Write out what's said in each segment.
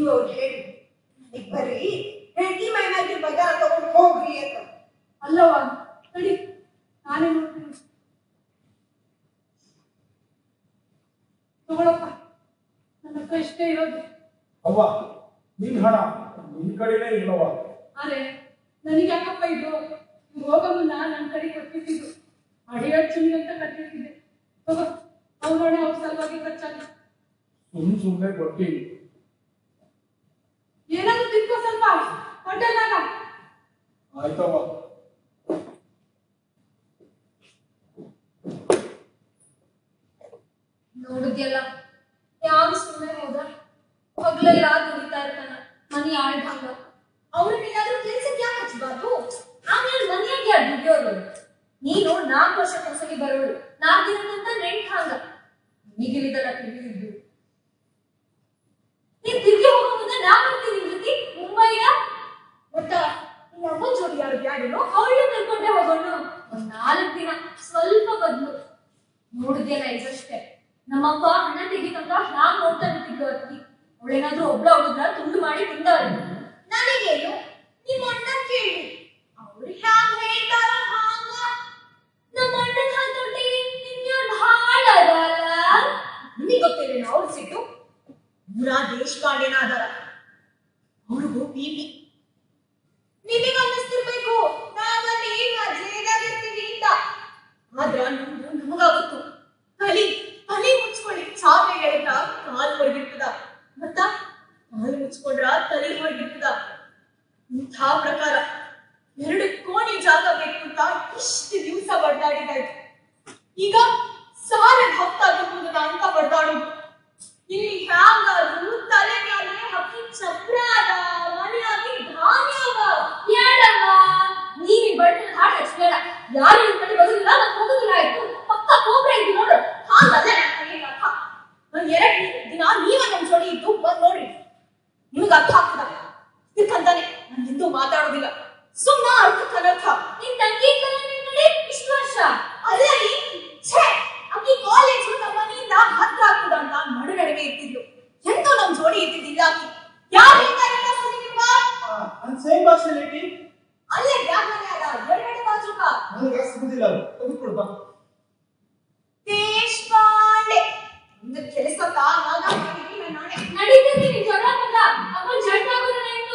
ನೀವು ಅವ್ರು ಹೇಳಿ ಈಗ ಬರ್ರಿ ಹೆಂಡತಿ ಮೈನಾಗಿ ಬಜಾರ್ ತಗೊಂಡು ಹೋಗ್ರಿ ಅಂತ ಅಲ್ಲವ್ವ ನಡಿ ನಾನೇ ನೋಡ್ತೀನಿ ತಗೊಳಪ್ಪ ನನ್ನ ಹತ್ರ ಇಷ್ಟೇ ಇರೋದು ಅವ್ವ ನಿನ್ ಹಣ ನಿನ್ ಕಡೆನೇ ಇಲ್ಲವ್ವ ಆದ್ರೆ ನನಗೆ ಯಾಕಪ್ಪ ಇದು ಇವ್ರು ಹೋಗೋ ಮುನ್ನ ನನ್ನ ಕಡೆ ಕೊಟ್ಟಿದ್ದು ಅಡಿಯಚ್ಚುನಿ ಅಂತ ಕಟ್ಟಿಟ್ಟಿದ್ದೆ ತಗೋ ಅವ್ರೊಣೆ ಅವ್ರ ಸಲುವಾಗಿ ಖರ್ಚಾಗ ಸುಮ್ ಸುಮ್ನೆ ಕೊಟ್ಟಿವಿ ಏನಾದ್ರು ತಿನ್ಕೋ ಸ್ವಲ್ಪ ಹೋಟೆಲ್ನಾಗ ಆಯ್ತವ್ವ ನೋಡಿದ್ಯಲ್ಲ ಯಾರು ಸುಮ್ಮನೆ ಹೋದ ಹಗ್ಲೆಲ್ಲ ದುಡಿತಾ ಇರ್ತಾನ ಮನಿ ಆಳ್ದಂಗ ಅವ್ರನ್ನೇನಾದ್ರೂ ಕೆಲ್ಸಕ್ಕೆ ಯಾಕೆ ಹಚ್ಬಾರ್ದು ಆಮೇಲೆ ಮನೆಯಾಗೆ ಯಾರು ದುಡಿಯೋರು ನೀನು ನಾಲ್ಕು ವರ್ಷಕ್ಕೆ ಒಂದ್ಸಲಿ ಬರೋಳು ನಾಲ್ಕು ದಿನಕ್ಕಂತ ರೆಂಟ್ ಹಾಂಗ ಈಗಿಲಿದಲ್ಲ ತಿಳಿದಿದ್ದು ನೀನ್ ತಿರ್ಗಿ ಹೋಗೋ ಮುಂದೆ ನಾ ಬರ್ತೀನಿ ನಿನ್ ಜೊತೆ ಮುಂಬೈಗ ಒಟ್ಟ ನಿನ್ನ ಅಮ್ಮನ್ ಜೋಡಿ ಯಾರು ಬ್ಯಾಡೇನೋ ಅವಳು ಕರ್ಕೊಂಡೆ ಹೋಗೋಣ ಒಂದ್ ನಾಲ್ಕು ದಿನ ಸ್ವಲ್ಪ ಬದ್ಲು ನೋಡಿದ್ಯಲ್ಲ ಇದಷ್ಟೇ ನಮ್ಮಪ್ಪ ಹಣ ತೆಗಿತಂತ ಹ್ಯಾಂಗ್ ನೋಡ್ತಾ ನಿಂತಿದ್ದು ಅತ್ತಿ ಅವಳೇನಾದ್ರೂ ಒಬ್ಳ ಹುಡುಗ್ರ ತುಂಡು ಮಾಡಿ ತಿಂದವ್ರು ನನಗೇನು ನಿಮ್ಮ ಅಣ್ಣ ಕೇಳಿ ಅವ್ರು ಹ್ಯಾಂಗ್ ಹೇಳ್ತಾರೋ ಹಾಂಗ ನಮ್ಮ ಅಣ್ಣನ ಹತೋಟಿ ನಿಮ್ಗೆ ಭಾಳ ಅದಲ್ಲ ನಿಮಗೆ ಗೊತ್ತಿಲ್ಲ ಅವ್ರ ಸಿಟ್ಟು ಪೂರಾ ದೇಶಪಾಂಡೆನ ಅದಾರ ಅವ್ರಿಗೂ ಬೀಪಿ ನಿಮಗೆ ಅನ್ನಿಸ್ತಿರ್ಬೇಕು ನಾವಲ್ಲಿ ಮಜೇದಾಗಿರ್ತೀವಿ ಅಂತ ಆದ್ರ ನಮ್ದು ನಮಗಾಗುತ್ತು ತಲಿ ತಲೆ ಮುಚ್ಕೊಳ್ಳಿ ಚಾಪೆ ಎಳೆದ ಕಾಲ್ ಹೊರಗಿರ್ತದ ಮತ್ತ ಕಾಲ್ ಮುಚ್ಕೊಂಡ್ರ ತಲೆ ಹೊರಗಿರ್ತದ ಇಂಥ ಪ್ರಕಾರ ಎರಡು ಕೋಣಿ ಜಾಗ ಬೇಕು ಅಂತ ಇಷ್ಟು ದಿವಸ ಬಡ್ದಾಡಿದಾಯ್ತು ಈಗ ಸಾರೆ ಭಕ್ತಾಗಬಹುದು ಅಂತ ಬಡ್ದಾಡೋದು ಇಲ್ಲಿ ಹ್ಯಾಂಗಾದ್ರು ತಲೆ ಮೇಲೆ ಹಕ್ಕಿ ಚಪ್ರ ಅದ ಮನೆಯಾಗಿ ಧಾನ್ಯ ಅದ ಯಾಡಮ್ಮ ನೀವ್ ಈ ಬಣ್ಣ ಹಾಡು ಹಚ್ಬೇಡ ಯಾರು ನಿಮ್ ಕಡೆ ಬರುದಿಲ್ಲ ನಾನು ಹೋಗುದಿಲ್ಲ ಆಯ್ತು ಪಕ್ಕ ಕೋಬ್ರ ಇದ್ದು ನೋಡು ಹಾಗಲ್ಲ ನನ್ನ ಕೈಯಲ್ಲಿ ಅರ್ಥ ನಾನ್ ಎರಡ್ ದಿನ ನೀವ ನಮ್ ಜೋಡಿ ಇದ್ದು ಬಂದ್ ನೋಡ್ರಿ ನಿಮ್ಗೆ ಅರ್ಥ ಆಗ್ತದ ಇದಕ್ಕಂತಾನೆ ನಾನು ಹಿಂದೂ ಮಾತಾಡೋದಿಲ್ಲ ಸುಮ್ಮ ಅರ್ಥಕ್ಕೆ ಅನರ್ಥ ನಿನ್ ತಂಗಿ ಕಡೆ ಇಷ್ಟು ವರ್ಷ ಅಲ್ಲ ರೀ ಛೇ ಅಕ್ಕಿ ಕಾಲೇಜು ನಮ್ಮ ಮನೆಯಿಂದ ಹತ್ರ ಆಗ್ತದ ಅಂತ ನಡು ನಡುವೆ ಇರ್ತಿದ್ಲು ಎಂತೂ ನಮ್ ಜೋಡಿ ಇದ್ದಿದ್ದಿಲ್ಲ ಆಕಿ ಯಾರು ಹೇಳ್ತಾರಲ್ಲ ಸುದ್ದಿ ನಿಮ್ಗ ನನ್ ಸೇಮ್ ಪಾರ್ಸಲಿಟಿ ಅಲ್ಲೇ ಬ್ಯಾಗ್ ಮನೆ ಅದ ಎರಡೆರಡು ಬಾಜುಕ ನನಗೆ ಸಿಗುದಿಲ್ಲ ಅದು ತೆಗೆದುಕೊಡು ಬಾ ದೇಶಪಾಂಡೆ ಒಂದು ಕೆಲಸ ತಾವಾಗ ಮಾಡಿದೀನಿ ನಾನೇ ನಡೀತೀನಿ ನಿನ್ ಜ್ವರ ಬಂದ ಅಮ್ಮ ಜಡ್ ಆಗೋದಿಲ್ಲ ಇನ್ನು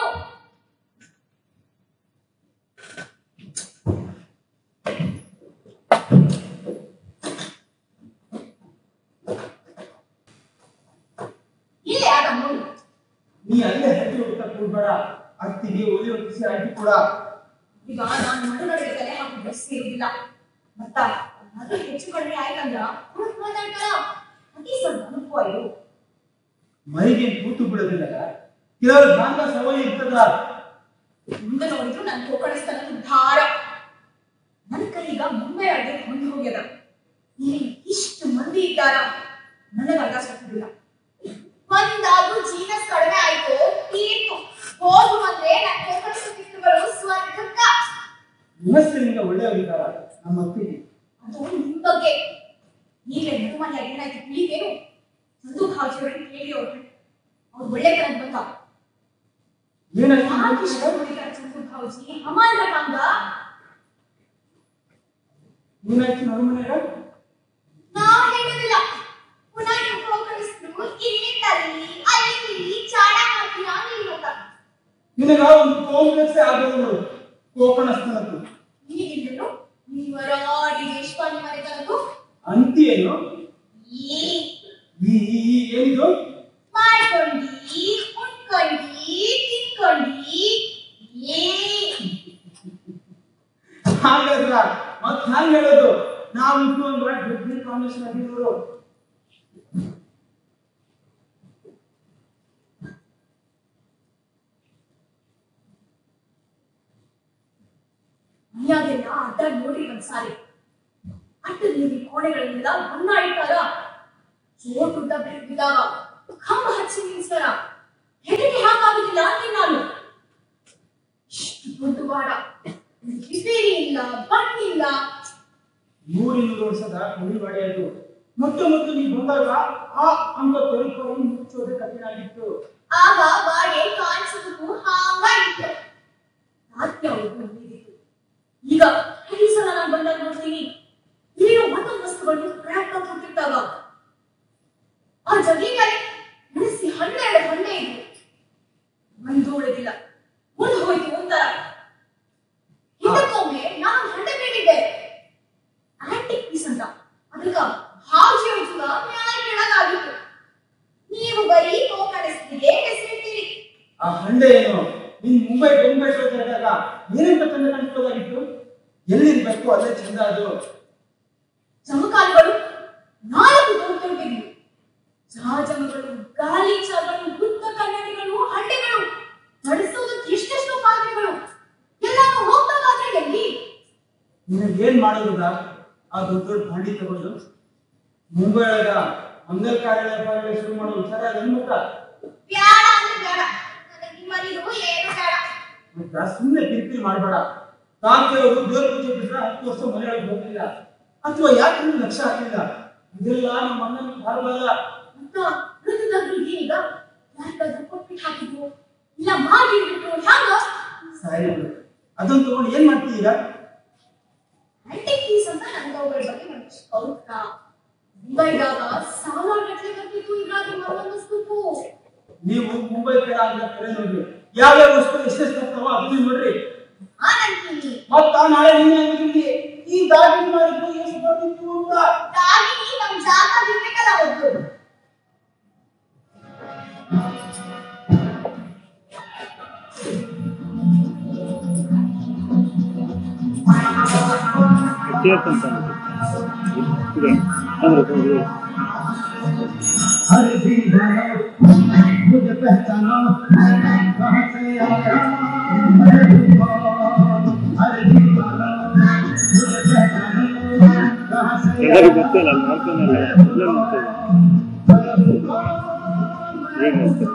ಇಲ್ಲೇ ಆದ ನೋಡಿ ನೀ ಅಲ್ಲೇ ಹತ್ತಿ ಹೋಗ್ತಾ ಕೂಡ್ಬೇಡ ಅತ್ತಿಗೆ ಒಲಿ ಹೊತ್ತಿಸಿ ಆಯ್ತು ಕೂಡ ಈಗ ನಾನು ಮಣ್ಣುಗಳಿಗೆ ತಲೆ ಹಾಕಿ ಬಯಸಿರುವುದಿಲ್ಲ ಮತ್ತ ಅದು ಹೆಚ್ಚು ಕಡಿಮೆ ಆಯ್ತಂದ್ರ ಹುಡುಕ್ ಮಾತಾಡ್ತಾರ ಅತಿ ಸ್ವಲ್ಪ ಅನುಭವ ಇದು ಮೈಗೆ ಕೂತು ಬಿಡೋದಿಲ್ಲ ಕೆಲವರು ಭಾಗ ಸವಯ ಇರ್ತದ ಮುಂದೆ ನೋಡಿದ್ರು ನನ್ ಕೋಕಣಿಸ್ತಾನ ಧಾರ ನನ್ ಕೈಗ ಮುಂಬೈ ಅಡ್ಗೆ ಹೊಂದಿ ಹೋಗ್ಯದ ಇಲ್ಲಿ ಇಷ್ಟು ಮಂದಿ ಇದ್ದಾರ ನನಗ ಅರ್ಥ ಸಿಗ್ತಿಲ್ಲ ಒಂದಾದ್ರೂ ಜೀನಸ್ ಕಡಿಮೆ ಆಯ್ತು ತೀರ್ತು ಹೋಗು ಅಂದ್ರೆ ನನ್ ಕೋಕಣಿಸ್ತಿತ್ತು ಬರೋ ಸ್ವರ್ಗಕ್ಕ ಗೃಹಸ್ಥರಿಂದ ಒಳ್ಳೆಯವರಿದ್ದಾರ ನಮ್ಮ ಅತ್ತಿಗೆ ಅದು ನಿಮ್ ಬಗ್ಗೆ ಈಗಲೇ ಮಧುಮನೆ ಏನಾಯ್ತು ತಿಳಿದೇನು ಸಂದೂಕ್ ಹಾಕಿರೋರು ಕೇಳಿ ಅವ್ರು ಅವ್ರು ಒಳ್ಳೆ ಕಡೆ ಬಂದ ಏನಾಯ್ತು ಯಾಕೆ ಇಷ್ಟ ನೋಡಿದಾರೆ ಸಂದೂಕ್ ಹಾಜಿ ಹಮಾರ ಕಂಗ ಏನಾಯ್ತು ನನ್ನ ಮನೆಯಾಗ ನಾ ಹೇಳೋದಿಲ್ಲ ಪುನಃ ನೀವು ಪ್ರೋಗ್ರೆಸ್ನು ಇಲ್ಲಿ ತಲ್ಲಿ ಅಲ್ಲಿ ಚಾಡ ಹಾಕಿಲ್ಲ ನೀವು ಅಂತ ನಿನಗ ಒಂದು ಕಾಂಪ್ಲೆಕ್ಸ್ ಆಗೋದು ಕೋಕಣಸ್ಥನದ್ದು ಈಗಿಲ್ಲನು ನೀವರಾಡಿ ದೇಶಪಾಂಡೆ ಮನೆ ತನದು ಅಂತಿ ಏನು ಈ ಈ ಈ- ಈ ಏನಿದು ಮಾಡ್ಕೊಂಡಿ ಉಣ್ಕೊಂಡಿ ತಿನ್ಕೊಂಡಿ ಏ ಹಾಗಲ್ಲ ಮತ್ ಹ್ಯಾಂಗ ಹೇಳೋದು ನಾವು ಇಟ್ಟು ಒಂದು ಡಿಗ್ರಿ ಕಾಂಬಿನೇಷನ್ ಆಗಿರೋರು ಮನ್ಯಾಗೆಲ್ಲ ಅಡ್ಡ ನೋಡಿ ಒಂದ್ಸಾರಿ ಅಡ್ಡ ನೀರಿ ಕೋಣೆಗಳಿಂದ ಬಣ್ಣ ಇಟ್ಟಾರ ಜೋಟುದ್ದ ಬೆಳಗಿದಾಗ ಕಂಬ ಹಚ್ಚಿ ನಿಲ್ಸ್ತಾರ ಹೆದರಿಕೆ ಹಾಕಾಗುದಿಲ್ಲ ಅಂತೀನಿ ನಾನು ಇಷ್ಟು ದೊಡ್ಡ ವಾಡ ರಿಪೇರಿ ಇಲ್ಲ ಬಣ್ಣಿಲ್ಲ ನೂರಿನ್ನೂರು ವರ್ಷದ ಕುಡಿಬಾಡಿ ಅದು ಮೊಟ್ಟ ಮೊದಲು ನೀವು ಬಂದಾಗ ಆ ಅಂತ ತೊರಿಕೊಂಡು ಮುಚ್ಚೋದೇ ಕಠಿಣ ಆಗಿತ್ತು ಆಗ ಬಾಡೆ ಕಾಣಿಸೋದಕ್ಕೂ ಹಾಂಗ ಇತ್ತು ರಾತ್ರಿ ಅವ್ರಿಗೂ ಉಳಿದಿತ್ತು ಈಗ ಈ ಸಲ ನಾನು ಬಂದಾಗ ನೋಡ್ತೀನಿ ಏನೋ ಒಂದೊಂದು ವಸ್ತುಗಳು ಕ್ರ್ಯಾಕ್ ಆಗಿ ಹೋಗ್ತಿರ್ತಾವ ಆ ಜಗಿ ಮೇಲೆ ನಡೆಸಿ ಹನ್ನೆರಡು ಹಣ್ಣೆ ಇದ್ವು ಒಂದು ಉಳಿದಿಲ್ಲ ಮುಂದೆ ಹೋಯ್ತು ಒಂಥರ ಇದಕ್ಕೊಮ್ಮೆ ನಾನು ಹಣ್ಣೆ ಬೇಡಿದ್ದೆ ಆಂಟಿಕ್ ಪೀಸ್ ಅಂತ ಅದಕ್ಕ ಹಾಜಿ ಔಷಧ ಮ್ಯಾಲ ಕೆಳಗಾಗಿತ್ತು ನೀವು ಬರೀ ಗೋಕರ್ಣಿಸ್ತಿಗೆ ಹೆಸರಿಟ್ಟಿರಿ ಆ ಹಂಡೆ ಏನು ನೀನ್ ಮುಂಬೈ ಬೊಂಬೈ ಹೋದಾಗ ಏನಂತ ಚಂದ ಕಾಣಿಸ್ಬೋದಾಗಿತ್ತು ಎಲ್ಲಿರ್ಬೇಕು ಅಲ್ಲೇ ಚಂದ ಅದು ಜಮಕಾಲಗಳು ನಾಲ್ಕು ದೊಡ್ಡವಿದ್ವು ಜಹಾಜಗಳು ಗಾಲಿ ಚಾಗಳು ಬುದ್ಧ ಕನ್ನಡಿಗಳು ಹಳ್ಳಿಗಳು ನಡೆಸೋದಕ್ಕೆ ಎಷ್ಟೆಷ್ಟು ಪಾತ್ರೆಗಳು ಎಲ್ಲಾನು ಹೋಗ್ಬೇಕಾದ್ರೆ ಎಲ್ಲಿ ನಿನಗೆ ಏನ್ ಮಾಡೋದ ಆ ದೊಡ್ಡ ದೊಡ್ಡ ಭಾಂಡಿ ತಗೊಂಡು ಮುಂಬೈ ಒಳಗ ಮಂಗಲ್ ಕಾರ್ಯಾಲಯ ಕಾರ್ಯಾಲಯ ಶುರು ಮಾಡೋ ವಿಚಾರ ಅನ್ಬೇಕ ಬ್ಯಾಡ ಅಂದ್ರೆ ಬೇಡ ನನಗೆ ನಿಮ್ಮಲ್ಲಿದು ಏನು ಬೇಡ ಮತ್ತ ಸುಮ್ಮನೆ ಕಿರಿಕಿರಿ ಮಾಡಬೇಡ ತಾಂತೆಯವರು ದೇವ್ರ ಪೂಜೆ ಬಿಟ್ರೆ ಹತ್ತು ವರ್ಷ ಮನೆಯೊಳಗೆ ಹೋಗಿಲ್ಲ ಅಥವಾ ಯಾಕೆ ನೀವು ಲಕ್ಷ ಹಾಕಿಲ್ಲ ಇದೆಲ್ಲ ನಮ್ಮ ಅಣ್ಣನ ಭಾರವಾದ ಅಂತ ಮೃತದಾದ್ರು ಈಗ ಯಾರಿಗಾದ್ರೂ ಕೊಟ್ಬಿಟ್ಟು ಹಾಕಿದ್ರು ಇಲ್ಲ ಮಾಡಿ ಬಿಟ್ರು ಹ್ಯಾಂಗ ಸಾರಿ ಬಿಡು ಅದನ್ನ ತಗೊಂಡು ಏನ್ ಮಾಡ್ತೀವಿ ಈಗ ಆಂಟಿಕ್ ಪೀಸ್ ಅಂತ ನನಗೆ ಅವುಗಳ ಬಗ್ಗೆ ಒಂದು ಕೌತ ಮುಂಬೈದಾಗ ಸಾವಿರಾರು ಗಟ್ಟಲೆ ಬರ್ತಿತ್ತು ಇದ್ರಾಗ ಮರೊಂದು ವಸ್ತುವು ನೀವು ಮುಂಬೈ ಬೇಡ ಅಂತ ಕರೆ ನೋಡ್ರಿ ಯಾವ್ಯಾವ ವಸ್ತು ಎಷ್ಟೆಷ್ಟು ಬರ್ತಾವ ಅದನ್ನ ನೋಡ್ರಿ ನಾನಂತೀನಿ ಮತ್ತ ನಾಳೆ ನೀನೇ ಅಂದ್ರಿ ಈ ದಾಗಿ ಮಾಡಿದ್ದು ಎಷ್ಟು ಬರ್ತಿತ್ತು ಅಂತ ದಾಗಿನಿ ನಮ್ ಜಾಗ ಬಿಡ್ಬೇಕಲ್ಲ ಒಂದು ಸೇರ್ಕಂತ ಇದೆ ಅಂದ್ರೆ ಹೋಗಿ हर दिन जानो मुझे पहचानो कहाँ से आया मैं कौन? हर दिन जानो मुझे पहचानो कहाँ से ಎಲ್ಲರಿಗೂ ಗೊತ್ತಿಲ್ಲ ಅಲ್ಲಿ ನೋಡ್ತಾನಲ್ಲ ಎಲ್ಲ ನೋಡ್ತೇವೆ ಏನು ನೋಡ್ತಾರೆ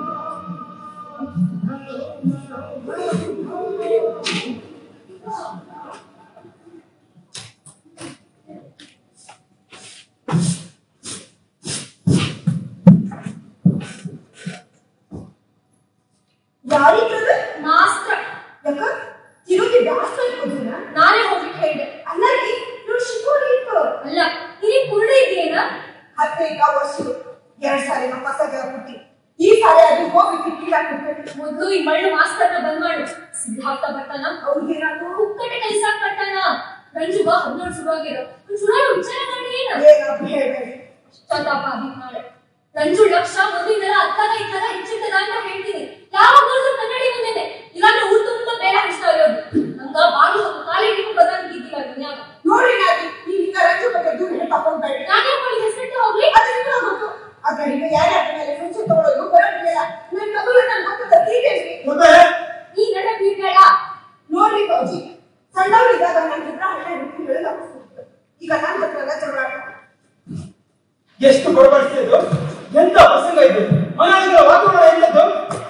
ಯಾರಿಗ್ರದು ಮಾಸ್ತ್ರ ಯಾಕ ತಿರುಗಿ ಬ್ಯಾಸ್ರ ಇಟ್ಕೋದಿನ ನಾನೇ ಹೋಗ್ಲಿಕ್ಕೆ ಹೇಳಿದೆ ಅಲ್ಲ ರೀ ಇವ್ರು ಶಿಕೋರಿ ಇತ್ತು ಅಲ್ಲ ನಿನಗೆ ಕುರುಡು ಇದೆಯೇನಾ ಹತ್ತೈಕ ವರ್ಷ ಎರಡ್ ಸಾರಿ ನಮ್ಮ ಹೊಸಗ ಹುಟ್ಟಿ ಈ ಸಾರಿ ಅದು ಹೋಗಿ ಕಿಟ್ಟಿಲ್ಲ ಕೊಟ್ಬಿಟ್ಟು ಮೊದ್ಲು ಈ ಮಳ್ಳು ಮಾಸ್ತರ್ನ ಬಂದ್ ಮಾಡು ಸಿದ್ಧಾರ್ಥ ಬರ್ತಾನ ಅವ್ರಿಗೇನಾದ್ರು ಕುಕ್ಕಟೆ ಕಲಿಸಾಕ್ ಬರ್ತಾನ ರಂಜುಗ ಹದಿನೇಳು ಶುರುವಾಗಿರೋ ಶುರುವಾಗಿ ವಿಚಾರ ಮಾಡಿ ಏನು ಏನಪ್ಪ ಹೇಳ್ಬೇಡಿ ಪಶ್ಚಾತ್ತಾಪ ಆಗಿದ್ ನಾಳೆ ರಂಜು ಲಕ್ಷ ಮೊದಲಿಂದೆಲ್ಲ ಅತ್ತಾಗ ಇತ್ತಾಗ ಹೆಚ್ಚಿರ್ತದ ಅಂತ ಹೇಳ್ತೀನಿ ಯಾವಾಗ ನೋಡಿದ್ರು ಕನ್ನಡಿ ಮುಂದೆನೆ ಇಲ್ಲಾಂದ್ರೆ ಊರ್ ತುಂಬಾ ಬೇರೆ ಅನಿಸ್ತಾ ಇರೋದು ನಂಗ ಬಾಗಿಲು ಒಂದು ಕಾಲಿ ಹಿಡಿದು ಬದಂಗಿದ್ದಿಲ್ಲ ದುನಿಯಾಗ ನೋಡ್ರಿ ನಾಗಿ ನೀವು ಹಿಂಗ ರಂಜು ಬಗ್ಗೆ ದೂರ ಹೇಳಿ ತಕೊಂಡ್ಬೇಡ್ರಿ ನಾನೇ ಮಾಡಿ ಹೆಸರಿಟ್ಟು ಹೋಗ್ಲಿ ಅದು ನಿಮ್ಗೆ ಗೊತ್ತು ಆ ಗಡಿಗೆ ಯಾರ ಮೇಲೆ ಮುಂಚೆ ತಗೊಳ್ಳೋದು ಬರಂಗಿಲ್ಲ ನನ್ನ ಮಗಳು ನನ್ನ ಹತ್ತದ ತೀರೇನ್ರಿ ಮತ್ತೆ ಈ ನಡ ಬೀಳ್ಬೇಡ ನೋಡ್ರಿ ಕೌಜಿ ಸಣ್ಣವರಿದ್ದಾಗ ನನ್ನ ಹತ್ರ ಹಣ ಹಿಡ್ಕೊಂಡು ಹೇಳಿಲ್ಲ ಈಗ ನನ್ನ ಹತ್ರ ಎಲ್ಲ ಜಗಳ ಆಡ್ತಾರೆ. ಎಷ್ಟು ಬಡಬಡಿಸಿದ್ದು ಎಂತ ಪ್ರಸಂಗ ಇದು ಮನೆಯೊಳಗಿರೋ ವಾತಾವರಣ ಎಲ್ಲದ್ದು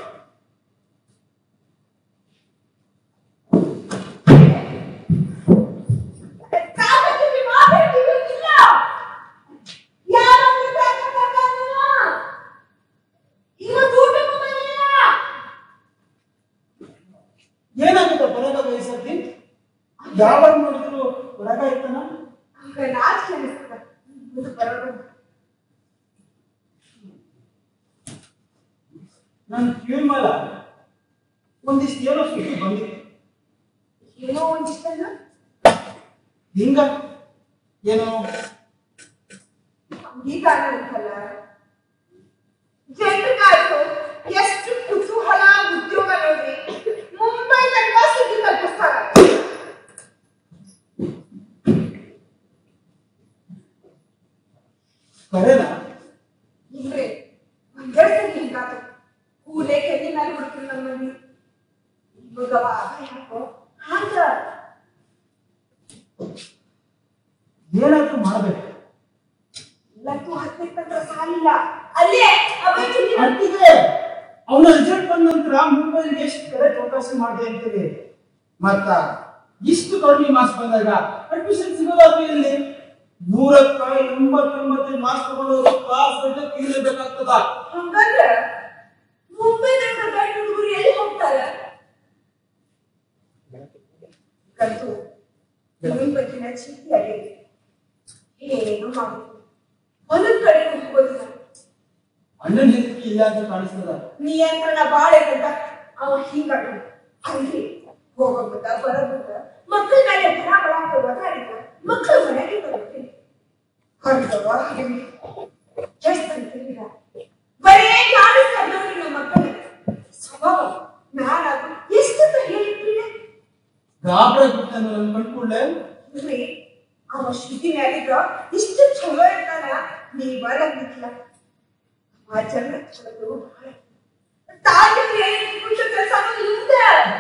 ಕಾಮಕ್ಕೆ ಮಾತಾಡ್ತೀವಿ ಇಲ್ಲ ಯಾರನ್ನು ಕಾಕಕ್ಕಾಗಲ್ಲ ಇವತ್ತು ಊಟಕ್ಕೂ ಬಂದಿಲ್ಲ ಏನಾಗುತ್ತೆ ಬರಗ ವಯಸ್ಸಲ್ಲಿ ಯಾವಾಗ ನೋಡಿದ್ರು ಹೊರಗ ಇರ್ತಾನ ಆಗ ನಾಚಿಕೆ ಅನಿಸ್ತದ ಮುಂದೆ ಬರೋದು ನಾನು ಕಿವಿ ಮೇಲ ಒಂದಿಷ್ಟು ಏನೋ ಸುದ್ದಿ ಬಂದಿತ್ತು ಏನೋ ಒಂದಿಷ್ಟನ್ನ ಹಿಂಗ ಏನೋ ಈಗ ಅನ್ನೋದಲ್ಲ ಜನರಿಗಾಯ್ತು ಎಷ್ಟು ಕುತೂಹಲ ಉದ್ಯೋಗ ನೋಡ್ರಿ ಮುಂಬೈ ತನಕ ಸುದ್ದಿ ತಲುಪಿಸ್ತಾರ ಕರೆನಾ ಇಲ್ರಿ ಒಂದೆರಡು ಸಲ ಹಿಂಗಾತು ಕೂಲೆ ಕೆಲ್ಲಿ ಮೇಲೆ ಹುಡುಕ್ರಿ ನಮ್ಮ ಮನೆ ಇವಾಗವ ಯಾಕೋ ಹಂಗ ಏನಾದ್ರೂ ಮಾಡ್ಬೇಕು ಲತ್ತು ಹತ್ತಕ್ಕೆ ಸಾಲಿಲ್ಲ ಅಲ್ಲೇ ಅವೈ ಚುಟ್ಟಿ ಅಂತಿದೆ ಅವನ ರಿಸಲ್ಟ್ ಬಂದ ನಂತರ ಮುಂಬೈಗೆ ಎಷ್ಟು ಕಡೆ ಚೌಕಾಸಿ ಮಾಡಿದೆ ಅಂತೀರಿ ಮತ್ತ ಇಷ್ಟು ಕಡಿಮೆ ಮಾರ್ಕ್ಸ್ ಬಂದಾಗ ಅಡ್ಮಿಷನ್ ಸಿಗೋದಾದ್ರೂ ಇಲ್ಲಿ ನೂರಕ್ಕ ಎಂಬತ್ತೊಂಬತ್ತು ಮಾರ್ಕ್ಸ್ ತಗೊಂಡವರು ಕ್ಲಾಸ್ ಗಂಟೆ ಇರಬೇಕಾಗ್ತದ ಹಂಗಂದ್ರೆ ಮುಂಬೈದಾಗ ಗಂಡು ಹುಡುಗರು ಎಲ್ಲಿ ಹೋಗ್ತಾರೆ ಕಂತು ಇವನ್ ಬಗ್ಗಿನ ಚಿಂತೆ ಆಗೈತಿ ಏನು ಮಾಡುದು ಹೊಲದ ಕಡೆ ಹೋಗೋದಿಲ್ಲ ಅಣ್ಣನ ಹೆಂಡತಿ ಇಲ್ಲ ಅಂತ ಕಾಣಿಸ್ತದ ನಿಯಂತ್ರಣ ಬಾಳ ಇರಲ್ಲ ಅವ ಹಿಂಗಾಡ ಅಲ್ಲಿ ಹೋಗೋದ ಬರೋದ ಮಕ್ಕಳ ಮೇಲೆ ಬರ ಬರ ಅಂತ ಒದಾಡಿದ ಮಕ್ಕಳ ಮನೆಗೆ ಬರ್ತೀನಿ ಹೊರಗವ ಎಷ್ಟು ಅಂತಿಲ್ಲ ಬರೇ ಕಾಣಿಸ್ತಾ ನೋಡಿ ನಮ್ಮ ಮಕ್ಕಳ ಸ್ವಭಾವ ನಾನಾದ್ರು ಎಷ್ಟಂತ ಹೇಳಿದ್ರಿ ಗಾಬರ ಬಿಟ್ಟ ನನ್ನ ಕಂಡ್ಕೊಳ್ಳೆ ಇಲ್ರಿ ಅವ ಶ್ರುತಿ ಮ್ಯಾಲಿಗ ಇಷ್ಟು ಚಲೋ ಇರ್ತಾನ ನೀ ಬರಂಗಿಲ್ಲ ಆ ಜನ ಚಲೋ ಬಹಳ ತಾಯಿಗೆ ಕುಂತ ಕೆಲಸ ಇಲ್ಲದ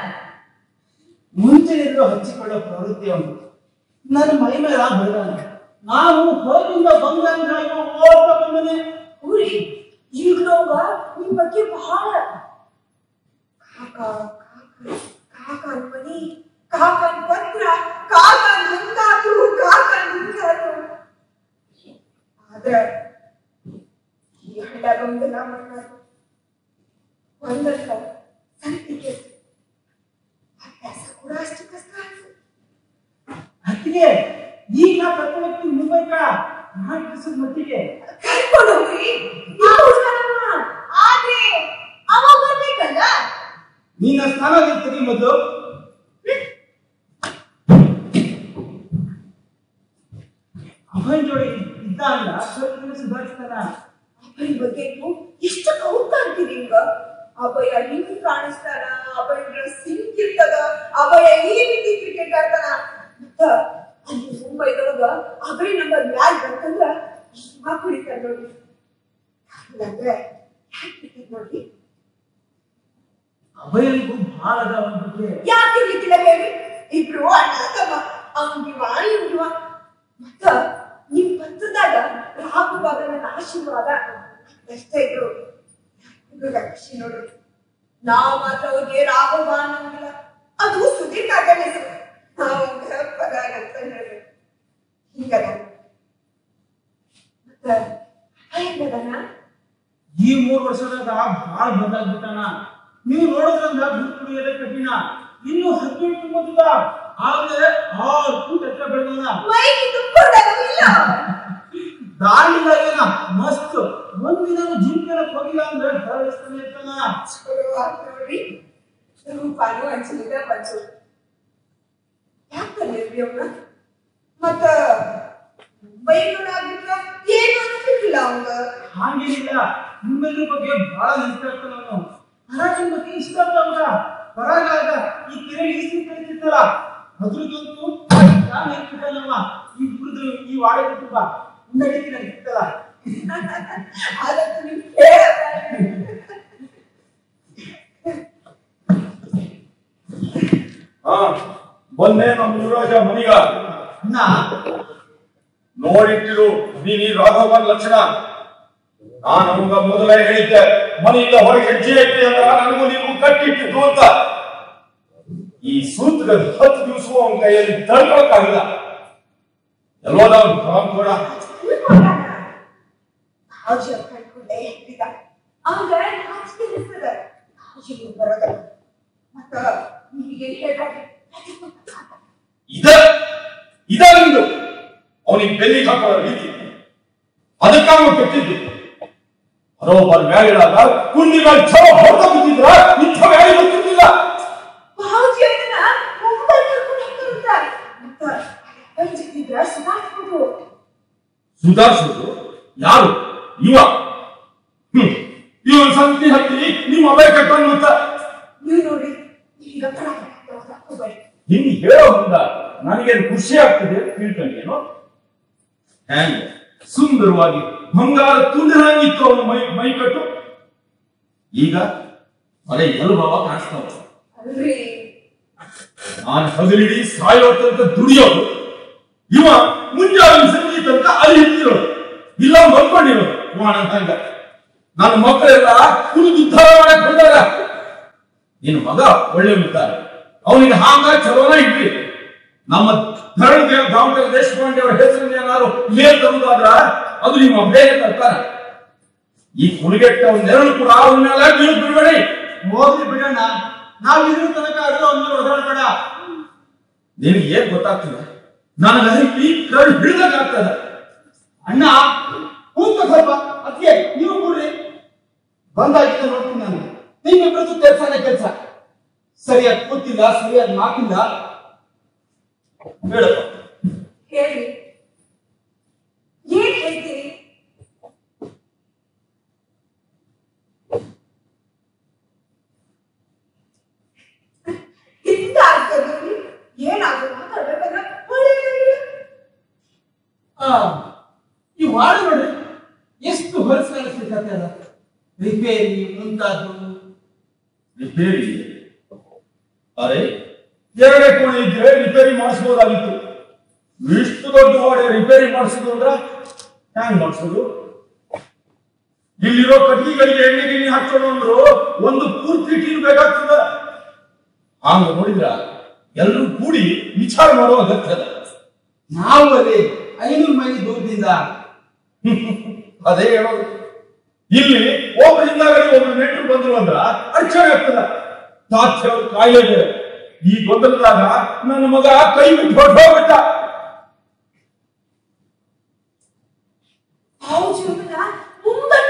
ಮುಂಚೆ ಇರೋ ಹಚ್ಚಿಕೊಳ್ಳೋ ಪ್ರವೃತ್ತಿ ಅವನು ನನ್ನ ಮೈ ಮೇಲೆ ಬೆಳೆದಾನ ನಾನು ಹೊರಗಿಂದ ಬಂದಂಗ ಓಡ್ತಾ ಬಂದನೆ ಊರಿ ಈಗ್ಲೋಗ ನಿಮ್ ಬಗ್ಗೆ ಬಹಳ ಕಾಕ ಕಾಕ ಕಾಕನ್ ಮನಿ ಕಾಕನ್ ಪತ್ರ ಕಾಕನ್ ಹಂಗಾತು ಕಾಕನ್ ಹಿಂಗಾತು ಆದ್ರ ಈ ಹಳ್ಳಗೊಂದೆಲ್ಲ ಮಾಡ್ತಾರೆ ಒಂದಕ್ಕ ಸಂತಿಗೆ ಅಭ್ಯಾಸ ಕೂಡ ಅಷ್ಟು ಕಷ್ಟ ಆಯ್ತು ಹತ್ತಿಗೆ ಈಗ ನಾ ಕರ್ಕೊಂಡು ಹೋಗ್ತೀನಿ ಮುಂಬೈಕ ನಾಲ್ಕು ದಿವಸದ ಮಟ್ಟಿಗೆ ಕರ್ಕೊಂಡು ಹೋಗ್ರಿ ಯಾವ ಹುಡುಗನಮ್ಮ? ಆದ್ರೆ ಅವ ಬರ್ಬೇಕಲ್ಲ ನೀನ ಸ್ನಾನ ಇರ್ತೀನಿ ಮೊದಲು ಅವನ ಜೋಡಿ ಇದ್ದ ಅಲ್ಲ ಸ್ವಲ್ಪ ದಿನ ಸುಧಾರಿಸ್ತಾನ ಅಭಯ ಬಗ್ಗೆ ನೀವು ಎಷ್ಟು ಕೌತ ಅಂತೀರಿ ಹಿಂಗ ಅಭಯ ಹಿಂಗ್ ಕಾಣಿಸ್ತಾನ ಅಭಯ ಡ್ರೆಸ್ ಹಿಂಗ್ ಇರ್ತದ ಅಭಯ ಈ ರೀತಿ ಕ್ರಿಕೆಟ್ ಆಡ್ತಾನ ಮತ್ತ ಅಲ್ಲಿ ಮುಂಬೈದೊಳಗ ಅಭಯ ನಂಬರ್ ಮ್ಯಾಲ್ ಬಂತಂದ್ರ ಮಾ ಕುಡಿತಾರ ನೋಡಿ ಇಲ್ಲಾಂದ್ರೆ ಯಾಕೆ ಕ್ರಿಕೆಟ್ ನೋಡಿ ಅಭಯನಿಗೂ ಬಹಳ ಅದ ಅವನ ಬಗ್ಗೆ ಯಾಕೆ ಇರ್ಲಿಕ್ಕಿಲ್ಲ ಹೇಳಿ ಇಬ್ರು ಅಣ್ಣ ತಮ್ಮ ಅವ್ನಿವ ಇವ್ನಿವ ಮತ್ತ ನಿಮ್ ಪತ್ರದಾಗ ರಾಘವಾಗ ನನ್ನ ಆಶೀರ್ವಾದ ಅಷ್ಟೇ ಇದ್ರು ಇವಾಗ ಖುಷಿ ನೋಡ್ರಿ ನಾವ್ ಮಾತ್ರ ಅವ್ರಿಗೆ ರಾಘವ ಅನ್ನೋಂಗಿಲ್ಲ ಅದು ಸುದೀರ್ ಕಾಕನ ಹೆಸರು ನಾವು ಪದ ಅಂತ ಹೇಳ್ರಿ ಹಿಂಗದ ಮತ್ತ ಹೆಂಗದನ ಈ ಮೂರ್ ವರ್ಷದಾಗ ಬಹಳ ಬದಲಾಗ್ಬಿಟ್ಟಾನ ನೀವು ನೋಡೋದ್ರಿಂದ ಗುರು ಕುಡಿಯೋದೇ ಕಠಿಣ ಇನ್ನು ಹದಿನೆಂಟು ತುಂಬುತ್ತದ ಆದ್ರೆ ಆರು ಫೂಟ್ ಎತ್ತರ ಬೆಳೆದ ಮೈಗೆ ತುಂಬಿಕೊಂಡಾಗ ಇಲ್ಲ ದಾರಿಲಾಗೇನ ಮಸ್ತ್ ಒಂದಿನ ಜಿಮ್ ಕೇಳಕ್ ಹೋಗಿಲ್ಲ ಅಂದ್ರೆ ಹರಡಿಸ್ತಾನೆ ಇರ್ತಾನ ಚಲೋ ಆತ್ ನೋಡ್ರಿ ರೂಪಾನು ಹಂಚಲಿಲ್ಲ ಪಂಚು ಯಾಕೆ ಅವ್ನ ಮತ್ತ ಬೈಗಳಾಗಿಲ್ಲ ಏನು ಅನ್ಸಿಲ್ಲ ಅವಂಗ ಹಾಗೇನಿಲ್ಲ ನಿಮ್ಮೆಲ್ಲರ ಬಗ್ಗೆ ಬಹಳ ನೆನ್ಪಿರ್ತಾನ ಅವನು ಹರಾಜಿನ ಬಗ್ಗೆ ಇಷ್ಟ ಆಗ್ತಾವ ಹೊರಗಾಗ ಈ ಕೆರೆ ಈಸಿ ಕಳಿತಿರ್ತಲ್ಲ ಅದ್ರದಂತೂ ನಾನು ನೆನ್ಪಿಟ್ಟಲ್ಲಮ್ಮ ಈ ಹುಡುಗರು ಈ ವಾಡೆ ತುಂಬ ನಡೀತಿ ನನಗೆ ಇರ್ತಲ್ಲ ಅದಕ್ಕೆ ನೀವು ಹೇಳಬೇಡ ಹಾ ಬಂದೆ ನಮ್ಮ ಯುವರಾಜ ಮನಿಗ ಅಣ್ಣ ನೋಡಿಟ್ಟಿರು ನೀನ್ ಈ ರಾಘವನ್ ಲಕ್ಷಣ ನಾನು ನಮಗ ಮೊದಲೇ ಹೇಳಿದ್ದೆ ಮನೆಯಿಂದ ಹೊರಗೆ ಹೆಜ್ಜೆ ಇಟ್ಟೆ ಅಂದ್ರ ನನಗೂ ನೀವು ಕಟ್ಟಿಟ್ಟಿದ್ದು ಅಂತ ಈ ಸೂತ್ಗ ಹತ್ತು ದಿವಸ ಅವನ ಕೈಯಲ್ಲಿ ತಡ್ಕೊಳಕ್ಕಾಗಿಲ್ಲ ಎಲ್ಲೋದ ಅವ್ನು ರಾಮ್ ಕೂಡ ಹಾಜಿ ಕಳ್ಕೊಂಡೆ ಹೇಳ್ತಿದ್ದ ಅವಂಗ ನಾಚಿಕೆ ಅನಿಸ್ತದ ಹಾಜಿ ಬರೋದಲ್ಲ ಮತ್ತ ನಿಮಗೆ ಹೇಳ್ಬೇಡ್ರಿ ಇದ ಇದ ನಿಂದು ಅವನಿಗೆ ಬೆನ್ನಿಗೆ ಹಾಕೋ ರೀತಿ ಅದಕ್ಕಾಗ ಕೆಟ್ಟಿದ್ದು ಬರೋಬ್ಬರ್ ಮ್ಯಾಲಿಡಾಗ ಕುಂಡಿಗಳ ಛವ ಹೊಡೆದ ಬಿದ್ದಿದ್ರ ಇಂಥ ಮ್ಯಾಲಿ ಗೊತ್ತಿರ್ಲಿಲ್ಲ ಬಾವುಜಿ ಅದನ್ನ ಮುಂಬೈ ಕರ್ಕೊಂಡು ಹೋಗ್ತಾರಂತ ಮತ್ತ ಪಂಚಕಿದ್ರ ಸುಧಾರಿಸ್ಬೋದು ಸುಧಾರಿಸುವುದು ಯಾರು ಇವ ಹ್ಮ್ ಇವನ್ ಸಂತಿ ಹತ್ತಿ ನಿಮ್ಮ ಅಭಯ ಕಟ್ಟೋನ್ ಅಂತ ನೀವು ನೋಡಿ ಈಗ ಕಡ ಹೋಗ್ಬೇಡಿ ಹಿಂಗ್ ಹೇಳೋ ಮುಂದ ನನಗೇನು ಖುಷಿ ಆಗ್ತದೆ ಅಂತ ತಿಳ್ಕೊಂಡೇನು ಹ್ಯಾಂಗ ಸುಂದರವಾಗಿ ಬಂಗಾರ ತುಂಡಿರಂಗಿತ್ತು ಅವನ ಮೈ ಮೈ ಕಟ್ಟು ಈಗ ಅದೇ ಎಲ್ ಬಾಬಾ ಕಾಣಿಸ್ತಾವ ಅಲ್ರಿ ನಾನು ಹಗಲಿಡಿ ಸಾಯೋ ತನಕ ದುಡಿಯೋದು ಇವ ಮುಂಜಾನೆ ಸಂಜೆ ತನಕ ಅಲ್ಲಿ ಹಿಡ್ತಿರೋದು ಇಲ್ಲ ಮಲ್ಕೊಂಡಿರೋದು ಇವಾನಂತ ಹಂಗ ನನ್ನ ಮಕ್ಕಳೆಲ್ಲ ಕುಡಿದು ಉದ್ಧಾರ ಮಾಡಕ್ ಬಂದಾಗ ನಿನ್ನ ಮಗ ಒಳ್ಳೆ ಇರ್ತಾರೆ ಅವನಿಗೆ ಹಾಂಗ ಚಲೋನ ಇಡ್ರಿ ನಮ್ಮ ಧರಣದೇವ್ ದಾಮೋದರ ದೇಶಪಾಂಡೆ ಅವರ ಹೆಸರನ್ನ ಏನಾದ್ರು ಮೇಲ್ ತರುವುದಾದ್ರ ಅದು ನಿಮ್ಮ ಬೇರೆ ತರ್ತಾರ ಈ ಕುಲಗೆಟ್ಟ ನೆರಳು ಕೂಡ ಅವನ ಮೇಲೆ ಬೀಳು ಬಿಡಬೇಡಿ ಹೋಗ್ಲಿ ಬಿಡಣ್ಣ ನಾವ್ ಇದ್ರ ತನಕ ಅದು ಅವ್ನ ಮೇಲೆ ಓಡಾಡ್ಬೇಡ ನಿನಗೆ ಏನ್ ಗೊತ್ತಾಗ್ತದ ನನಗೆ ಈ ಕರಳು ಹಿಡಿದಾಗ ಆಗ್ತದ ಅಣ್ಣ ಕೂತ ಸ್ವಲ್ಪ ಅದಕ್ಕೆ ನೀವು ಕೂಡ್ರಿ ಬಂದಾಗಿದ್ದ ನೋಡ್ತೀನಿ ನಾನು ನಿಮ್ಮಿಬ್ಬರದ್ದು ಕೆಲ್ಸನೇ ಕೆಲ್ಸ ಸರಿಯಾಗಿ ಕೂತಿಲ್ಲ ಸರಿಯಾಗಿ ಮಾತಿಲ್ಲ ಬೇಡಪ್ಪ ಹೇಳಿ ಏನ್ ಹೇಳ್ತೀರಿ ಇಂಥ ಅರ್ಥದಲ್ಲಿ ಏನಾದ್ರು ಮಾತಾಡ್ಬೇಕಂದ್ರೆ ಒಳ್ಳೆಯದಾಗಿಲ್ಲ. ಆ, ಈ ವಾಡ ನೋಡ್ರಿ ಎಷ್ಟು ಹೊಲಸು ಕಾಣಿಸ್ಲಿಕ್ಕೆ ಅದ ರಿಪೇರಿ ಮುಂತಾದ್ದು ರಿಪೇರಿ ಅರೆ ಎರಡೇ ಕೋಣೆ ಇದ್ರೆ ರಿಪೇರಿ ಮಾಡಿಸ್ಬೋದಾಗಿತ್ತು ಇಷ್ಟು ದೊಡ್ಡ ಗೋಡೆ ರಿಪೇರಿ ಮಾಡಿಸೋದು ಅಂದ್ರ ಹ್ಯಾಂಗ್ ಮಾಡಿಸೋದು ಇಲ್ಲಿರೋ ಕಟ್ಟಿಗೆಗಳಿಗೆ ಎಣ್ಣೆ ಗಿಣ್ಣೆ ಹಾಕೋಣ ಅಂದ್ರು ಒಂದು ಪೂರ್ತಿ ಟೀಮ್ ಬೇಕಾಗ್ತದ ಹಂಗ ನೋಡಿದ್ರ ಎಲ್ಲರೂ ಕೂಡಿ ವಿಚಾರ ಮಾಡೋ ಅಗತ್ಯ ಅದ ನಾವು ಅಲ್ಲಿ ಐನೂರು ಮೈಲಿ ದೂರದಿಂದ ಅದೇ ಹೇಳೋದು ಇಲ್ಲಿ ಒಬ್ಬರಿಂದ ಒಬ್ರು ನೆಂಟರು ಬಂದ್ರು ಅಂದ್ರ ಅಡಚಣೆ ಆಗ್ತದ ತಾತ್ಯ ಅವ್ರ ಕಾಯಿಲೆ ಬೇರೆ ಈ ಗೊಂದಲದಾಗ ನನ್ನ ಮಗ ಕೈ ಬಿಟ್ಟು ಹೊರಟೋಗ್ಬಿಟ್ಟ ಅವ್ ಜೀವನ ಮುಂಬಣ್ಣ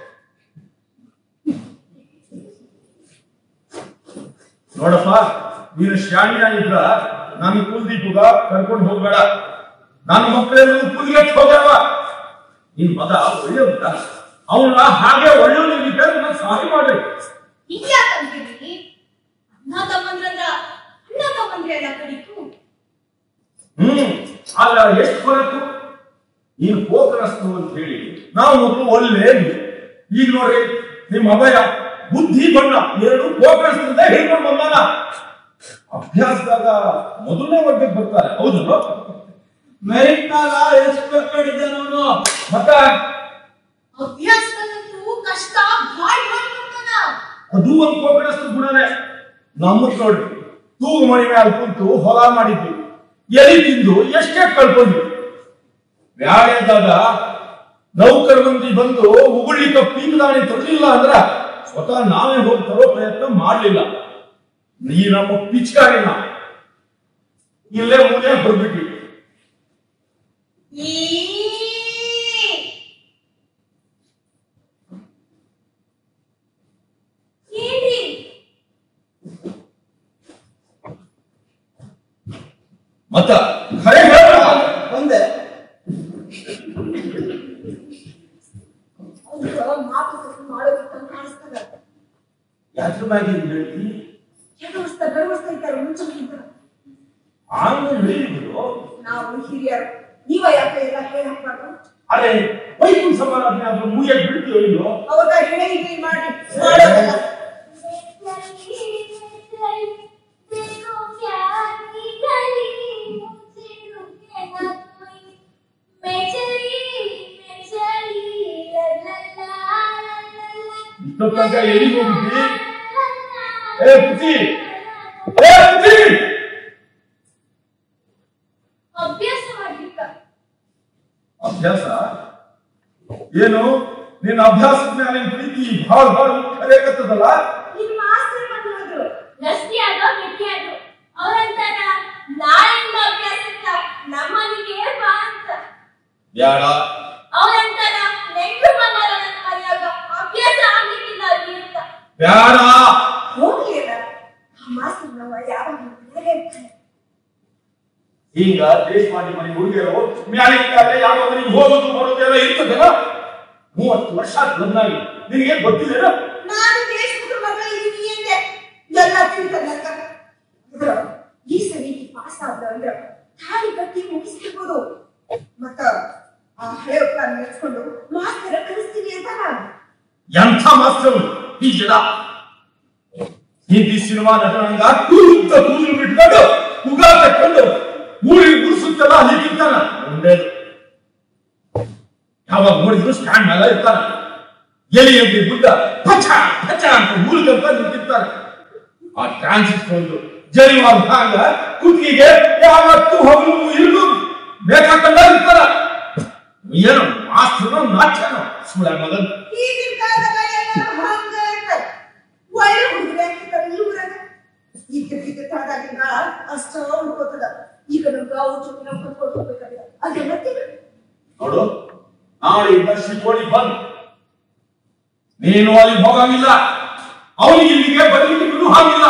ನೋಡಪ್ಪ ನೀನು ಶಾಣಿಯ ಇದ್ರ ನಾನು ಕುಲ್ದೀಪುಗ ಕರ್ಕೊಂಡು ಹೋಗ್ಬೇಡ ನನ್ನ ಮಕ್ಕಳೆಲ್ಲ ಕುಲ್ಗೆಟ್ ಹೋಗ್ಯಾವ ನಿನ್ ಮಗ ಒಳ್ಳೆ ಉಂಟ ಅವನ ಹಾಗೆ ಒಳ್ಳೆಯವನಿಗೆ ನಾನು ಸಹಾಯ ಮಾಡ್ರಿ ಹಿಂಗ್ಯಾಕಂತೀರಿ ಅಣ್ಣ ತಮ್ಮಂದ್ರಂದ್ರ ಅಣ್ಣ ತಮ್ಮಂದ್ರೆ ಎಲ್ಲ ಕಡಿತು ಹ್ಮ್ ಆಗ ಎಷ್ಟು ಹೊರತು ನೀನು ಕೋಕರಸ್ತು ಅಂತ ಹೇಳಿ ನಾವು ಮೊದಲು ಒಳ್ಳೆ ಈಗ ನೋಡ್ರಿ ನಿಮ್ಮ ಅಭಯ ಬುದ್ಧಿ ಬಣ್ಣ ಎರಡು ಕೋಕರಸ್ತಿಂದ ಹೇಳ್ಕೊಂಡು ಬಂದಾನ ಅಭ್ಯಾಸದಾಗ ಮೊದಲನೇ ವರ್ಗಕ್ಕೆ ಬರ್ತಾರೆ ಹೌದಲ್ವ ಮೆರಿಟ್ ನಾಗ ಎಷ್ಟು ಕಡಿದ್ದ ಅವನು ಮತ್ತ ಅಭ್ಯಾಸದಲ್ಲಂತೂ ಕಷ್ಟ ಭಾಳ ಮಾಡ್ಕೊತಾನ ಅದು ಒಂದು ಕೋಕರಸ್ತು ಗುಣನೇ ನಮ್ಮದ್ ನೋಡ್ರಿ ತೂಗು ಮಣಿ ಮ್ಯಾಲ ಕುಂತು ಹೊಲ ಮಾಡಿದ್ವಿ ಎಲಿ ತಿಂದು ಎಷ್ಟೇ ಕಳ್ಕೊಂಡ್ವಿ ವ್ಯಾಳೆದಾಗ ನೌಕರ ಮಂದಿ ಬಂದು ಉಗುಳಿಕ ಪೀಕದಾಣಿ ತರಲಿಲ್ಲ ಅಂದ್ರ ಸ್ವತಃ ನಾವೇ ಹೋಗಿ ತರೋ ಪ್ರಯತ್ನ ಮಾಡ್ಲಿಲ್ಲ ನೀ ನಮ್ಮ ಪಿಚ್ಕಾರಿನ ಇಲ್ಲೇ ಮೂಲೆ ಹೊರಬಿಟ್ವಿ ಈ ಏನ್ರಿ ಮತ್ತ ಖರೆ ಹೇಳ ಬಂದೆ ಅವ್ರ ಮಾತುಕತೆ ಮಾಡೋದಕ್ಕೆ ಕಾಣಿಸ್ತದ ಯಾತ್ರ ಮ್ಯಾಗ ಹಿಂಗ್ ಹೇಳ್ತಿ ಕೆಲವಸ್ತ ಗರ್ವಸ್ತ ಇದ್ದಾರೆ ಮುಂಚೆಗಿಂತ ಆಮೇಲೆ ಹೇಳಿದ್ರು ನಾವು ಹಿರಿಯರು ನೀವ ಯಾಕೆ ಎಲ್ಲ ಹೇಳಿ ಹಾಕ್ಬಾರ್ದು ಅರೆ ವೈಕುಂಠ ಸಮಾರಾಧನೆ ಆದ್ರೂ ಮುಗಿಯಕ್ ಬಿಡ್ತೀವೋ ಇಲ್ಲೋ ಅವಾಗ ಹೇಳಿ ಹೇಳಿ ಮಾಡಿ ಮಾಡೋದಲ್ಲ देखो क्या की गली मुझे रुके ना कोई मैं चली मैं चली ला ला ला ला ला ಇಷ್ಟೊತ್ತು ತನಕ ಎಲ್ಲಿಗೆ ಹೋಗಿದ್ವಿ ಏ ಪುಟಿ ಏ ಪುಟಿ ಅಭ್ಯಾಸ ಮಾಡ್ಲಿಕ್ಕ ಅಭ್ಯಾಸ ಏನು ನಿನ್ನ ಅಭ್ಯಾಸದ ಮೇಲೆ ಪ್ರೀತಿ ಭಾಳ ಭಾಳ ಕರೆಯಕತ್ತದಲ್ಲ ಈಗ ಮಾಸ್ತರ್ ಬಂದು ಹೋದ್ರು ಗಟ್ಟಿ ಆಗೋ ಗಟ್ಟಿ ಆಗೋ ಅವ್ರಂತಾರ ನಾಳೆಯಿಂದ ಅಭ್ಯಾಸಕ್ಕ ನಮ್ಮನಿಗೆ ಬಾ ಅಂತ ಬ್ಯಾಡ ಅವ್ರಂತಾರ ನೆಂಟ್ರು ಬಂದಾರ ನನ್ನ ಮನೆಯಾಗ ಅಭ್ಯಾಸ ಆಗ್ಲಿಕ್ಕಿಲ್ಲ ಅಲ್ಲಿ ಅಂತ ಬ್ಯಾಡ ಹೋಗ್ಲಿ ಅಲ್ಲ ಆ ಮಾಸ್ತರ್ ನಾವು ಯಾವಾಗ ಮನೆಯಾಗೆ ಇರ್ತಾರೆ ಈಗ ದೇಶ ಮಾಡಿ ಮನೆ ಹುಡುಗಿಯರು ಮ್ಯಾಲಿಂದಾದ್ರೆ ಯಾವ ಮನೆಗೆ ಹೋಗೋದು ಬರೋದೆಲ್ಲ ಇರ್ತದಲ್ಲ ಮೂವತ್ತು ವರ್ಷ ಆತ್ ಬಂದಾಗಿ ನಿನಗೆ ಗೊತ್ತಿಲ್ಲ ನಾನು ದೇಶಮುಖ ಮಗ ಇದೀನಿ ಅಂದೆ ಎಲ್ಲ ತಿಳ್ಕೊಂಡಂತ ಈ ಸರಿ ಪಾಸ್ ಆದ ಅಂದ್ರ ತಾಳಿ ಕಟ್ಟಿ ಮುಗಿಸ್ತಿರ್ಬೋದು ಮತ್ತ ಆ ಹಳೆ ಪ್ಲಾನ್ ನೆಚ್ಕೊಂಡು ಮಾಸ್ತರ ಕಲಿಸ್ತೀನಿ ಅಂತ ನಾನು ಎಂಥ ಮಾಸ್ತರು ಈ ಜನ ಹಿಂದಿ ಸಿನಿಮಾ ನಟನಂಗ ಕೂತ ಕೂದಲು ಬಿಟ್ಕೊಂಡು ಉಗ ತಕ್ಕೊಂಡು ಊರಿಗೆ ಗುಡಿಸುತ್ತಲ್ಲ ಹೀಗಿರ್ತಾನ ಒಳ್ಳೇದು ಯಾವಾಗ ನೋಡಿದ್ರು ಸ್ಟ್ಯಾಂಡ್ ಮೇಲೆ ಇರ್ತಾನ ಎಲಿ ಎಲ್ಲಿ ಬುದ್ಧ ಪಚ ಪಚ ಅಂತ ಊರಿಗಂತ ನಿಂತಿರ್ತಾನೆ ಆ ಟ್ರಾನ್ಸಿಟ್ ಒಂದು ಜರಿವಾದ ಹಂಗ ಕುತ್ತಿಗೆ ಯಾವತ್ತು ಹಗಲು ಇರುದು ಬೇಕಾಕಂಡ ಇರ್ತಾರ ಏನು ಮಾಸ್ತನ ನಾಚ್ಯನ ಸುಳ್ಳ ಮಗನ್ ಈಗಿನ ಕಾಲದಾಗ ಎಲ್ಲರೂ ಹಂಗ ಇರ್ತಾರೆ. ಒಳ್ಳೆ ಹುಡುಗ್ರೆ ಹಾಕಿರ್ತಾರೆ ಈ ಊರಾಗ. ಇದ್ದಕ್ಕಿದ್ದ ತಾದಾಗಿನ ಅಷ್ಟ ಹುಡ್ಕೋತದ. ಈಗ ನಮ್ಗ ಅವ್ರ ಜೊತೆ ನಾವ್ ಕರ್ಕೊಂಡ್ ಹೋಗ್ಬೇಕಾಗಿಲ್ಲ. ಅದೆಲ್ಲ ತಿಳ್ರಿ. ನೋಡು ನಾಳೆಯಿಂದ ಶಿಕೋಳಿ ಬಂದ್ ನೀನು ಅಲ್ಲಿ ಹೋಗಂಗಿಲ್ಲ ಅವನಿಗೆ ಇಲ್ಲಿಗೆ ಬರ್ಲಿಕ್ಕೆ ಬಿಡು ಹಾಗಿಲ್ಲ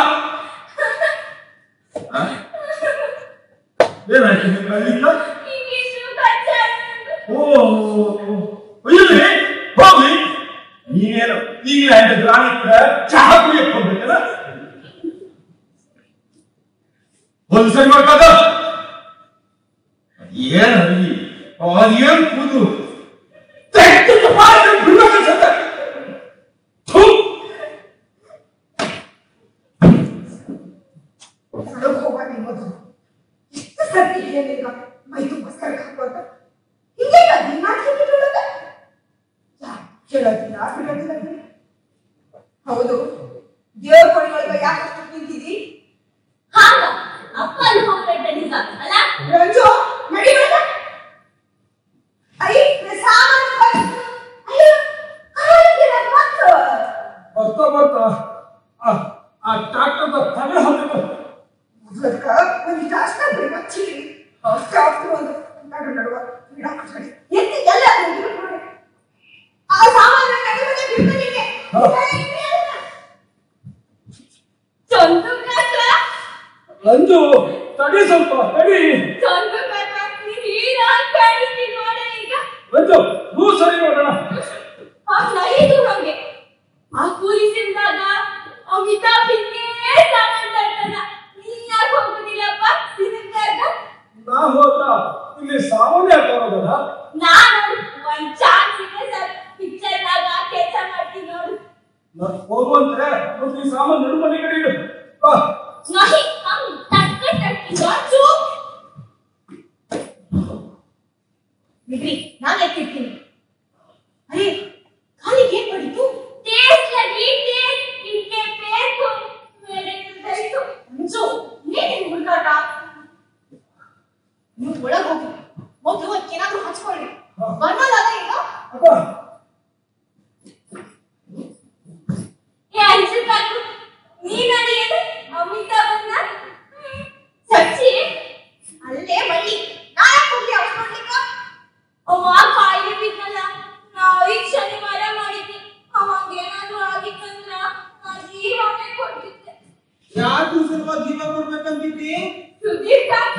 ಆ? ಏನಾಯ್ತು ನಿಮ್ಗೆ ಅಲ್ಲಿಂದ? ಇಂಗ್ಲಿಷು ಕನ್ನಡ ಓ ಇಲ್ಲಿ ಹೋಗ್ಲಿ ನೀನೇನು ಈಗಲೇ ಅಂತ ಗ್ರಾಮಿ ಕೂಡ ಚಹಾ ಕುಡಿಯಕ್ ಹೋಗ್ಬೇಕಲ್ಲ ಒಂದು ಸರಿ ಮಾಡ್ಕಾದ ಏನ್ ಅಡಿಗೆ ಅದೇನ್ ಕೂದು ತೆಗ್ದು ಮಾಡಿ ಬಿಡ್ಬೇಕನ್ಸತ್ತೆ. ಥು. ಒಳಗ್ ಹೋಗ್ಬಾರ್ದು ಈ ಮೊದ್ಲು. ಎಷ್ಟು ಸರ್ತಿ ಹೇಳಿದೆ ಈಗ, ಮೈ ತುಂಬ ಸರಕ್ ಹಾಕೋತ. ಹಿಂಗೇನ ದಿನ ಕೇಳಿಕೊಳ್ಳೋದ? ಯಾ, ಕೇಳೋದಿಲ್ಲ, ಬಿಡೋದಿಲ್ಲ ಬಿಡಿ. ಹೌದು ದೇವ್ರ ಕೊಡಿಗಳಿಗೆ ಯಾಕೆ ಅಷ್ಟು ನಿಂತಿದ್ದಿ ಹಾಗ ಅಪ್ಪ ಅಲ್ಲಿ ಹೋಗ್ಬೇಡ ನಿಜ ಅಲ್ಲ ರಂಜು ನಡಿಬೇಡ ಅಯ್ಯ ಸಾಮಾನು ಬಂತು. ಅಯ್ಯೋ ಕಾಲಿಗೆ ನನ್ನ ಮಕ್ಳು. ಬರ್ತಾ ಬರ್ತಾ ಆ- ಆ ಟ್ರಾಕ್ಟರ್ದ ತಲೆ ಹೊತ್ತು ಅದಕ್ಕ ಒಂದಿಷ್ಟು ಅಷ್ಟ ಬಿಡಿ ಮಚ್ಚಿರಿ ಟ್ರಾಕ್ಟರ್ ಒಂದು ನಡು ನಡುವ ಗಿಡ ಕಟ್ಟಿ ಎತ್ತಿ ಎಲ್ಲ ಬಿಡು ನೋಡಿ. ಆ ಸಾಮಾನು ನಡಿ ಮನೆ ಬಿಡು ನಿಂಗೆ. ಚಂದು ಕಾಕ ರಂಜು ತಡಿ ಸ್ವಲ್ಪ ತಡಿ ಚಂದು ಕಾಕ ನೀನ್ ಹೀರ ಕಾಣಿಸ್ತಿ ನೋಡ ಈಗ ರಂಜು ನೂ ಸರಿ ನೋಡೋಣ ಆ ನೈದು ಹಂಗೆ ಆ ಕೂಲಿಸಿಂದಾಗ ಅಮಿತಾಬ್ ಹಿಂಗೆ ಸಾಮಾನ್ ತರ್ತಾನ ನೀನ್ ಯಾಕೆ ಹೋಗುದಿಲ್ಲಪ್ಪ ಸಿನಿಮಾಗ ನಾ ಹೋದ್ರ ಇಲ್ಲಿ ಸಾಮಾನ್ಯ ಹಾಕೋದಲ್ಲ ನಾನು ಒಂದ್ ಚಾನ್ಸ್ ಇದೆ ಸರ್ ಪಿಕ್ಚರ್ನಾಗ ಕೆಲಸ ಮಾಡ್ತೀನಿ ನೋಡು ನಾನು ಹೋಗುವಂದ್ರೆ ಒಂದು ಈ ಸಾಮಾನು ನಡು ಮನೆ ಕಡೆ ಇಡು ಬಾ नहीं हम टक टक जाचू ಬಿಡ್ರಿ ನಾನು ಎತ್ತಿರ್ತೀನಿ ಅರೆ ಕಾಲಿಗೆ ಏನ್ ಮಾಡಿತು टेस्ट लगी टेस्ट इनके पैर को मेरे हृदय को ಅಂಜು ನೀನೇನ್ ಹುಡುಗಾಟ ನೀವು ಒಳಗ್ ಹೋಗಿ ಮೊದ್ಲು ಅದಕ್ಕೇನಾದ್ರೂ ಹಚ್ಕೊಳ್ಳಿ ಬನ್ನೋದಲ್ಲ ಈಗ ಅಪ್ಪ ये अंशु काकू नी ನಡೆಯದು ಅಮಿತಾಬ್ ಅನ್ನ ಸಚ್ಚಿ ಅಲ್ಲೇ ಬಳ್ಳಿ ನಾ ಯಾಕೆ ಹೋಗ್ಲಿ ಅವ್ರು ನೋಡ್ಲಿಕ್ಕ ಅವ ಕಾಯಿಲೆ ಬಿದ್ದಲ್ಲ ನಾವೀಗ ಶನಿವಾರ ಮಾಡಿದ್ವಿ ಅವಾಗೇನಾದ್ರೂ ಆಗಿತ್ತಂದ್ರ ನಾ ಜೀವನೇ ಕೊಡ್ತಿದ್ದೆ ಯಾಕೆ ಸಲುವಾಗಿ ಜೀವ ಕೊಡ್ಬೇಕಂತಿದ್ದಿ ಸುಧೀರ್ ಕಾಕ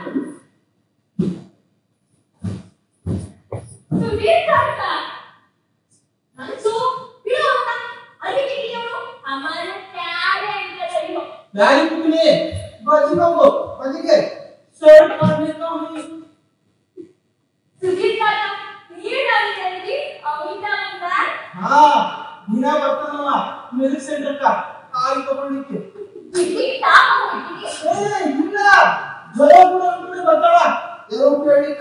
ಸುಧೀರ್ ಕಾಕ ನಂಸು ಬಿಡು ಅವನ ಅದಕ್ಕೆ ಅವನು ಅಮರ ಪ್ಯಾರೆ ಅಂತ ಬ್ಯಾರಿ ಕುಕ್ಲಿ ಬಾಜಿ ನಾವು ಬದಿಗೆ ಸರ್ಟ್ ಮಾಡ್ಲಿಕ್ಕೆ ಅವ್ನಿಗೆ ಸುಧೀರ್ ಕಾಕ ನೀಡಲ್ಲಿ ಅಮಿತಾಬ್ ಹಾ ದಿನ ಬರ್ತಾನಲ್ಲ ಮೆಡಿಕ್ ಸೆಂಟರ್ಕ ಕಾಲ್ ತಗೊಂಡಿಕ್ಕೆ ಇಲ್ಲಿ ತಾಪ ಹೋಗಿದ್ದೀನಿ ಏ ಇಲ್ಲ ಜ್ವರ ಕೂಡ ಅಂದ್ಬಿಟ್ಟು ಬರ್ತಾಳ ಏನೋ ಕೇಳಿಕ್ಕ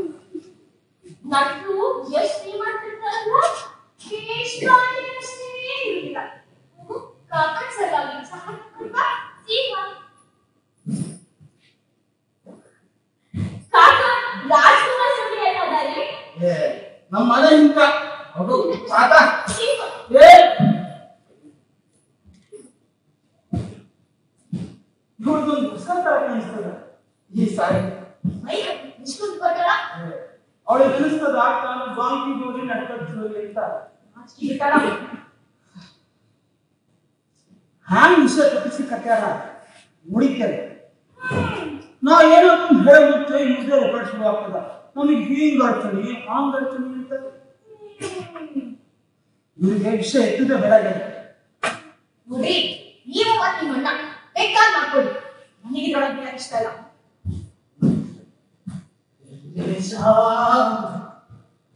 ನಟ್ಟು ಎಷ್ಟು ಶ್ರೀಮಂತಿರ್ತಾರಲ್ಲ ಕೇಶವಾಣಿ ಅಷ್ಟೇ ಇರುವುದಿಲ್ಲ ಕಾಕಡ್ ಸಲುವಾಗಿ ಸಹ ಕೃಪ ಜೀವ ಕಾಕ ರಾಜ್ಕುಮಾರ್ ಸುದ್ದಿ ಏನಾದರೆ ಏ ನಮ್ಮ ಮನೆ ಇಂತ ಅದು ಸಾಕ ಜೀವ ಏ ಇವ್ರದೊಂದು ಹೊಸ ತರ ಕಾಣಿಸ್ತದ ಈ ಸಾರಿ ಮೈ ಇಷ್ಟೊಂದು ಕೊಟ್ಟಳ ಅವಳಿಗೆ ಅನಿಸ್ತದ ನಾನು ಬಾಂಕಿ ಜೋಡಿ ನಡ್ಕೊಳ್ತೀವಿ ಅಂತ ನಾಚಿಕೆ ಬಿಟ್ಟಾಳ ಹ್ಯಾಂಗ್ ವಿಷಯ ತಪ್ಪಿಸಿ ಕಟ್ಟ್ಯಾರ ನೋಡಿಕ್ಯಾರ ನಾ ಏನೋ ಒಂದು ಹೇಳ್ಬಿಟ್ಟು ಈ ಮುದ್ದೆ ರೆಕಾರ್ಡ್ ಶುರು ಆಗ್ತದ ನಮಗೆ ಹಿಂಗ್ ಅಡ್ಚಣಿ ಹಾಂಗ್ ಅಡ್ಚಣಿ ಅಂತ ಇವ್ರಿಗೆ ವಿಷಯ ಎತ್ತಿದ ಬೆಳಗ್ಗೆ ನೋಡ್ರಿ ನೀವು ಮತ್ತೆ ನಿಮ್ಮ ಅಣ್ಣ ಬೇಕಾದ್ ಮಾಡ್ಕೊಳ್ಳಿ ನನಗೆ ಇದ್ರೊಳಗೆ ಇಷ್ಟ ಇಲ್ಲ ದೇಶ